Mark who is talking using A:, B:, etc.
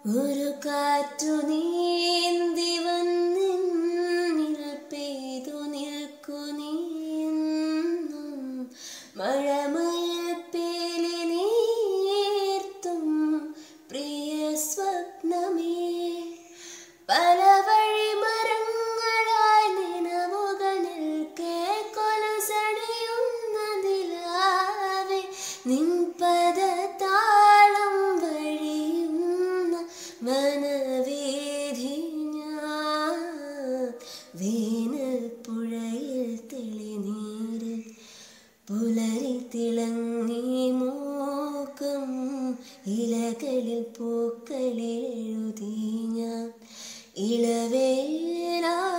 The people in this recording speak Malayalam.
A: ഒരു കാറ്റു നീന്തി വന്നിൽ പെയ്തു നിൽക്കു നീന്നും മഴമയിൽ പേലി നീർത്തും പ്രിയ സ്വപ്നമേ പല വഴി മരങ്ങളായി നിലവുകൾ നിൽക്കെ കൊലുസണിയുന്നതിലാവെ നിൻപദ താളം വഴിയുന്ന വനവേദി ഞാൻ വേനൽ പുഴയിൽ തെളിനീരിൽ പുലരി തിളങ്ങി മൂക്കം ഇലകളിൽ പൂക്കളിൽ എഴുതി ഞാൻ ഇളവേലാ